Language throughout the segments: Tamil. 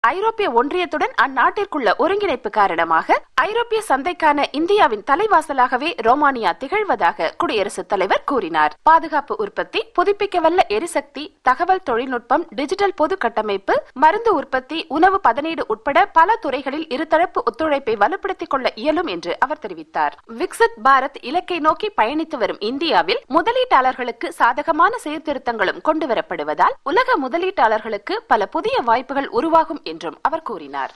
ஐரோப்பிய ஒன்றியத்துடன் அந்நாட்டிற்குள்ள ஒருங்கிணைப்பு காரணமாக ஐரோப்பிய சந்தைக்கான இந்தியாவின் தலைவாசலாகவே ரோமானியா திகழ்வதாக குடியரசுத் தலைவர் கூறினார் பாதுகாப்பு உற்பத்தி புதுப்பிக்கவல்ல எரிசக்தி தகவல் தொழில்நுட்பம் டிஜிட்டல் பொது கட்டமைப்பு மருந்து உற்பத்தி உணவு பதனீடு உட்பட பல துறைகளில் இருதரப்பு ஒத்துழைப்பை வலுப்படுத்திக் கொள்ள இயலும் என்று அவர் தெரிவித்தார் விக்சித் பாரத் இலக்கை நோக்கி பயணித்து வரும் இந்தியாவில் முதலீட்டாளர்களுக்கு சாதகமான சீர்திருத்தங்களும் கொண்டுவரப்படுவதால் உலக முதலீட்டாளர்களுக்கு பல புதிய வாய்ப்புகள் உருவாகும் என்றும் அவர் கூறினார்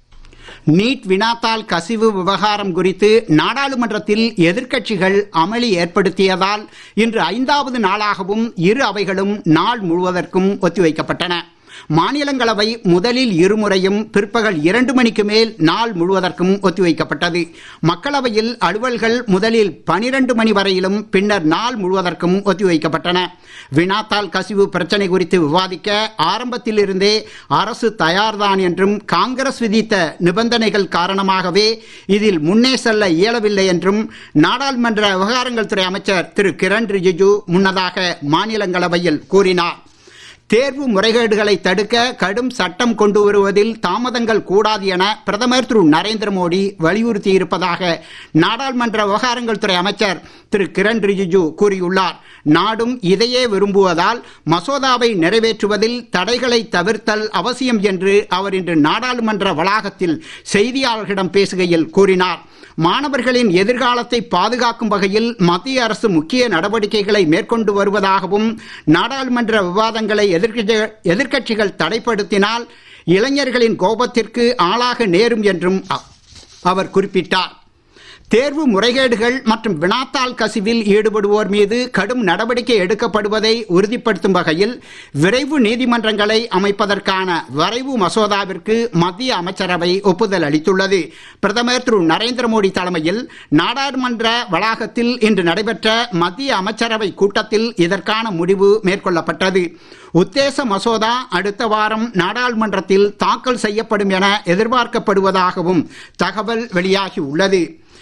நீட் வினாத்தால் கசிவு விவகாரம் குறித்து நாடாளுமன்றத்தில் எதிர்க்கட்சிகள் அமளி ஏற்படுத்தியதால் இன்று ஐந்தாவது நாளாகவும் இரு அவைகளும் நாள் முழுவதற்கும் ஒத்திவைக்கப்பட்டன மாநிலங்களவை முதலில் இருமுறையும் பிற்பகல் இரண்டு மணிக்கு மேல் நாள் முழுவதற்கும் ஒத்திவைக்கப்பட்டது மக்களவையில் அலுவல்கள் முதலில் பனிரெண்டு மணி வரையிலும் பின்னர் நாள் முழுவதற்கும் ஒத்திவைக்கப்பட்டன வினாத்தால் கசிவு பிரச்சனை குறித்து விவாதிக்க ஆரம்பத்திலிருந்தே அரசு தயார்தான் என்றும் காங்கிரஸ் விதித்த நிபந்தனைகள் காரணமாகவே இதில் முன்னே செல்ல இயலவில்லை என்றும் நாடாளுமன்ற விவகாரங்கள் துறை அமைச்சர் திரு கிரண் ரிஜிஜு முன்னதாக மாநிலங்களவையில் கூறினார் தேர்வு முறைகேடுகளை தடுக்க கடும் சட்டம் கொண்டு வருவதில் தாமதங்கள் கூடாது என பிரதமர் திரு நரேந்திர மோடி வலியுறுத்தி இருப்பதாக நாடாளுமன்ற விவகாரங்கள் துறை அமைச்சர் திரு கிரண் ரிஜிஜு கூறியுள்ளார் நாடும் இதையே விரும்புவதால் மசோதாவை நிறைவேற்றுவதில் தடைகளை தவிர்த்தல் அவசியம் என்று அவர் இன்று நாடாளுமன்ற வளாகத்தில் செய்தியாளர்களிடம் பேசுகையில் கூறினார் மாணவர்களின் எதிர்காலத்தை பாதுகாக்கும் வகையில் மத்திய அரசு முக்கிய நடவடிக்கைகளை மேற்கொண்டு வருவதாகவும் நாடாளுமன்ற விவாதங்களை எதிர்க்கட்சிகள் எதிர்க்கட்சிகள் தடைப்படுத்தினால் இளைஞர்களின் கோபத்திற்கு ஆளாக நேரும் என்றும் அ- அவர் குறிப்பிட்டார் தேர்வு முறைகேடுகள் மற்றும் வினாத்தாள் கசிவில் ஈடுபடுவோர் மீது கடும் நடவடிக்கை எடுக்கப்படுவதை உறுதிப்படுத்தும் வகையில் விரைவு நீதிமன்றங்களை அமைப்பதற்கான வரைவு மசோதாவிற்கு மத்திய அமைச்சரவை ஒப்புதல் அளித்துள்ளது பிரதமர் திரு நரேந்திர மோடி தலைமையில் நாடாளுமன்ற வளாகத்தில் இன்று நடைபெற்ற மத்திய அமைச்சரவை கூட்டத்தில் இதற்கான முடிவு மேற்கொள்ளப்பட்டது உத்தேச மசோதா அடுத்த வாரம் நாடாளுமன்றத்தில் தாக்கல் செய்யப்படும் என எதிர்பார்க்கப்படுவதாகவும் தகவல் வெளியாகி உள்ளது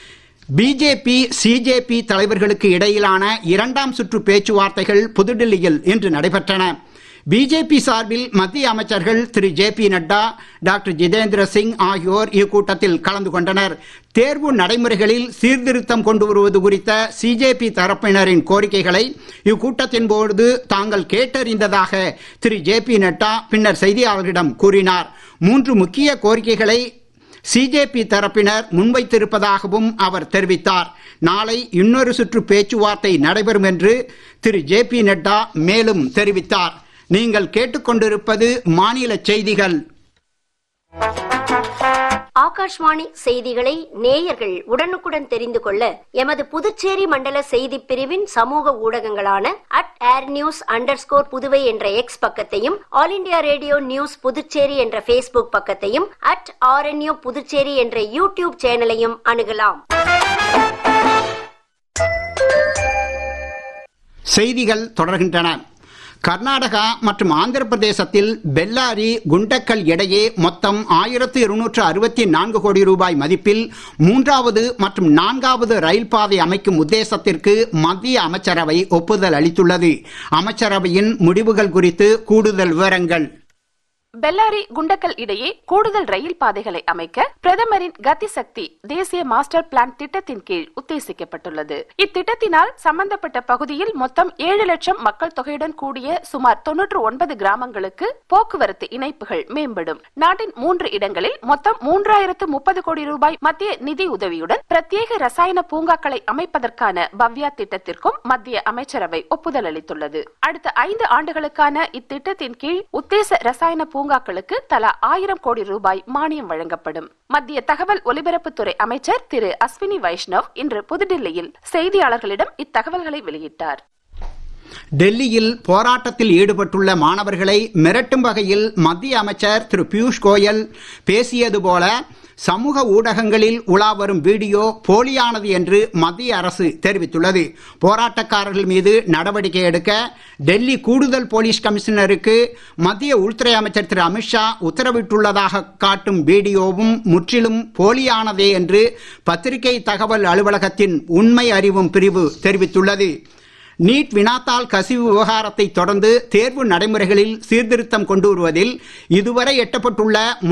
பிஜேபி சிஜேபி தலைவர்களுக்கு இடையிலான இரண்டாம் சுற்று பேச்சுவார்த்தைகள் புதுடில்லியில் இன்று நடைபெற்றன பிஜேபி சார்பில் மத்திய அமைச்சர்கள் திரு J P Nadda doctor Jitendra Singh ஆகியோர் இக்கூட்டத்தில் கலந்து கொண்டனர் தேர்வு நடைமுறைகளில் சீர்திருத்தம் கொண்டு வருவது குறித்த சிஜேபி தரப்பினரின் கோரிக்கைகளை இக்கூட்டத்தின் போது தாங்கள் கேட்டறிந்ததாக திரு ஜே பி நட்டா பின்னர் செய்தியாளர்களிடம் கூறினார் மூன்று முக்கிய கோரிக்கைகளை சிஜேபி தரப்பினர் முன்வைத்திருப்பதாகவும் அவர் தெரிவித்தார் நாளை இன்னொரு சுற்று பேச்சுவார்த்தை நடைபெறும் என்று திரு ஜே பி நட்டா மேலும் தெரிவித்தார் நீங்கள் கேட்டுக்கொண்டிருப்பது மாநில செய்திகள் ஆகாஷ்வாணி செய்திகளை நேயர்கள் உடனுக்குடன் தெரிந்து கொள்ள எமது புதுச்சேரி மண்டல செய்தி பிரிவின் சமூக ஊடகங்களான at air news under Puduvai என்ற எக்ஸ் பக்கத்தையும் all India radio news Puducherry என்ற ஃபேஸ்புக் பக்கத்தையும் அட் ஆர்என்யூ புதுச்சேரி என்ற யூடியூப் சேனலையும் அணுகலாம் செய்திகள் தொடர்கின்றன கர்நாடகா மற்றும் ஆந்திர பிரதேசத்தில் பெல்லாரி குண்டக்கல் இடையே மொத்தம் ஆயிரத்து இருநூற்று அறுபத்தி நான்கு கோடி ரூபாய் மதிப்பில் மூன்றாவது மற்றும் நான்காவது ரயில் பாதை அமைக்கும் உத்தேசத்திற்கு மத்திய அமைச்சரவை ஒப்புதல் அளித்துள்ளது அமைச்சரவையின் முடிவுகள் குறித்து கூடுதல் விவரங்கள் பெல்லாரி குண்டக்கல் இடையே கூடுதல் ரயில் பாதைகளை அமைக்க பிரதமரின் கதி சக்தி தேசிய மாஸ்டர் பிளான் திட்டத்தின் கீழ் உத்தேசிக்கப்பட்டுள்ளது இத்திட்டத்தினால் சம்பந்தப்பட்ட பகுதியில் மொத்தம் ஏழு லட்சம் மக்கள் தொகையுடன் கூடிய சுமார் தொன்னூற்று ஒன்பது கிராமங்களுக்கு போக்குவரத்து இணைப்புகள் மேம்படும் நாட்டின் மூன்று இடங்களில் மொத்தம் மூன்றாயிரத்து முப்பது கோடி ரூபாய் மத்திய நிதி உதவியுடன் பிரத்யேக ரசாயன பூங்காக்களை அமைப்பதற்கான பவ்யா திட்டத்திற்கும் மத்திய அமைச்சரவை ஒப்புதல் அளித்துள்ளது அடுத்த ஐந்து ஆண்டுகளுக்கான இத்திட்டத்தின் கீழ் உத்தேச ரசாயன பூங்காக்களுக்கு தலா ஆயிரம் கோடி ரூபாய் மானியம் வழங்கப்படும் மத்திய தகவல் ஒலிபரப்புத்துறை அமைச்சர் திரு அஸ்வினி வைஷ்ணவ் இன்று புதுடில்லியில் செய்தியாளர்களிடம் இத்தகவல்களை வெளியிட்டார் டெல்லியில் போராட்டத்தில் ஈடுபட்டுள்ள மாணவர்களை மிரட்டும் வகையில் மத்திய அமைச்சர் திரு பியூஷ் கோயல் பேசியது போல சமூக ஊடகங்களில் உலா வரும் வீடியோ போலியானது என்று மத்திய அரசு தெரிவித்துள்ளது போராட்டக்காரர்கள் மீது நடவடிக்கை எடுக்க டெல்லி கூடுதல் போலீஸ் கமிஷனருக்கு மத்திய உள்துறை அமைச்சர் திரு அமித்ஷா உத்தரவிட்டுள்ளதாக காட்டும் வீடியோவும் முற்றிலும் போலியானதே என்று பத்திரிகை தகவல் அலுவலகத்தின் உண்மை அறிவும் பிரிவு தெரிவித்துள்ளது நீட் வினாத்தாள் கசிவு விவகாரத்தை தொடர்ந்து தேர்வு நடைமுறைகளில் சீர்திருத்தம் கொண்டு வருவதில் இதுவரை எட்டப்பட்டுள்ள